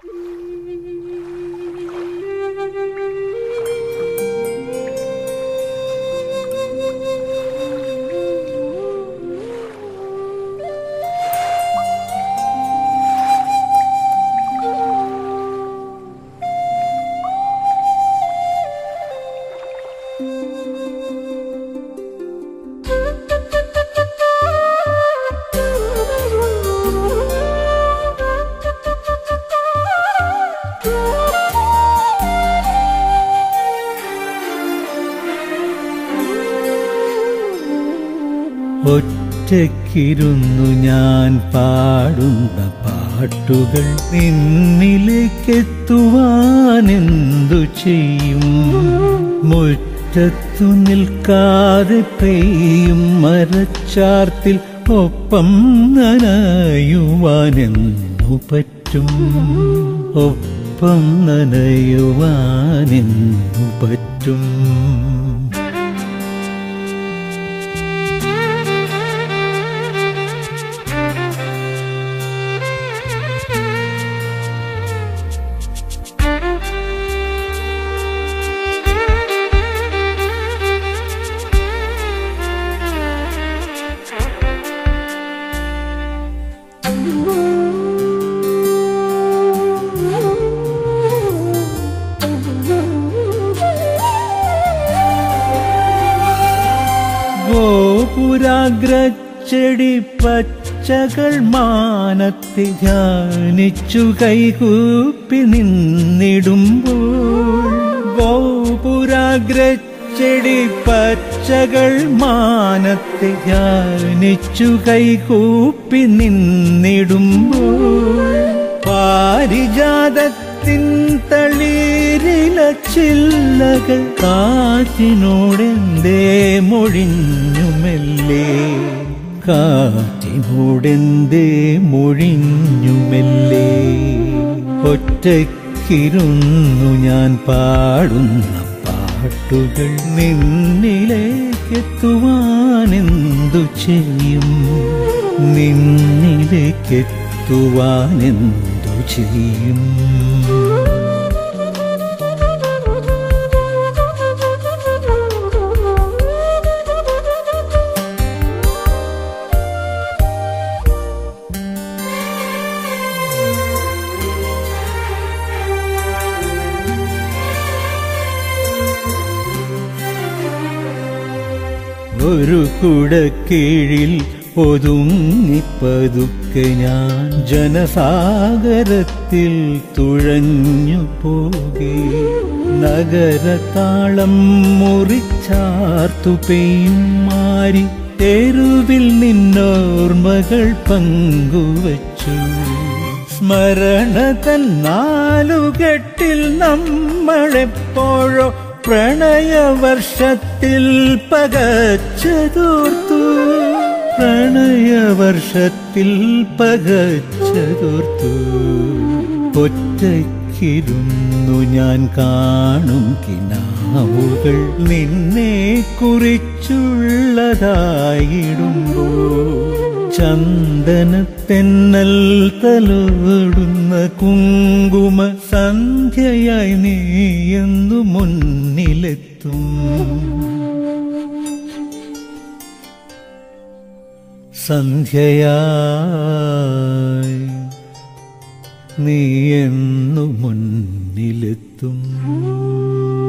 ഒറ്റയ്ക്കിരുന്നു ഞാൻ പാടുന്ന പാട്ടുകൾ നിന്നിലേക്കെത്തുവാൻ എന്തു ചെയ്യും മുറ്റത്തു നിൽക്കാതെ പെയ്യും മരച്ചാർത്തിൽ ഒപ്പം നനയുവാനെന്നു പറ്റും ഒപ്പം നനയുവാനെന്നു പറ്റും ഗോപുരാഗ്രച്ചെടി പച്ചകൾ മാനത്തെ ധ്യാനിച്ചു കൈകൂപ്പി നിന്നിടുമ്പോൾ ഗോപുരാഗ്രച്ചെടി പച്ചകൾ മാനത്തെ ധ്യാനിച്ചു കൈകൂപ്പി നിന്നിടുമ്പോൾ പാരിജാതത്തിൻ തളിരില ചില്ലകൾ കാറ്റിനോടെന്തേ മൊഴിഞ്ഞുമെല്ലേ കാറ്റിനോടെന്തേ മൊഴിഞ്ഞുമെല്ലേ ഒറ്റയ്ക്കിരുന്നു ഞാൻ പാടുന്ന പാട്ടുകൾ നിന്നിലേക്കെത്തുവാനെന്തു ചെയ്യും നിന്നിലേക്കെത്തുവാനെന്തു ചെയ്യും ഒരു കുടക്കീഴിൽ ഒതുങ്ങിപ്പതുക്കെ ഞാൻ ജനസാഗരത്തിൽ തുഴഞ്ഞു പോകെ നഗരതാളം മുറിച്ചാർത്തു പെയ്യും മാരി തെരുവിൽ നിന്നോർമ്മകൾ പങ്കുവച്ചു സ്മരണ തന്നാലുകെട്ടിൽ നമ്മളെപ്പോഴോ പ്രണയവർഷത്തിൽ പകച്ചതോർത്തു പ്രണയവർഷത്തിൽ പകച്ചതോർത്തു ഒറ്റയ്ക്കിരുന്നു ഞാൻ കാണും കിനാവുകൾ നിന്നെ കുറിച്ചുള്ളതായിടുമ്പോ ചന്ദനത്തെന്നൽ തലോടുന്ന കുങ്കുമ സന്ധ്യയായി നീ എന്നു മുന്നിലെത്തും സന്ധ്യയായി നീ എന്നു മുന്നിലെത്തും